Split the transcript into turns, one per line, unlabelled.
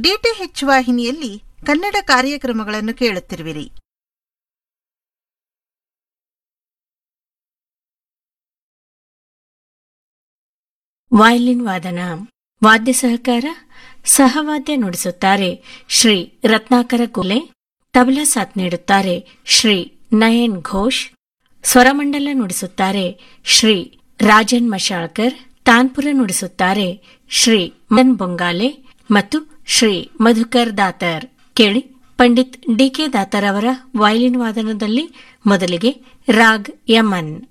DTH ವಾಹಿನಿಯಲ್ಲಿ ಕನ್ನಡ ಕಾರ್ಯಕ್ರಮಗಳನ್ನು ಕೇಳುತ್ತಿರುವಿರಿ
violin ವಾದನ ವಾದ್ಯ ಸಹಕಾರ ಸಹವಾದ್ಯ ನುಡಿಸುತ್ತಾರೆ ಶ್ರೀ ರತ್ನಾಕರ ಕುಲೆ ತಬಲಾ ಸಾಥ್ ನೀಡುತ್ತಾರೆ ಶ್ರೀ ನಯನ್ ಘೋಷ್ ಸ್ವರಮಂಡಲ ನುಡಿಸುತ್ತಾರೆ ಶ್ರೀ ರಾಜನ್ ಮಶಾಳ್ಕರ್ ತಾನ್ಪುರ ನುಡಿಸುತ್ತಾರೆ ಶ್ರೀ ಮನ್ ಬೊಂಗಾಲೆ ಮತ್ತು ಶ್ರೀ ಮಧುಕರ್ ದಾತರ್ ಕೇಳಿ ಪಂಡಿತ್ ಡಿಕೆ ದಾತರ್ ಅವರ ವಯಲಿನ್ ವಾದನದಲ್ಲಿ ಮೊದಲಿಗೆ ರಾಗ್ ಯಮನ್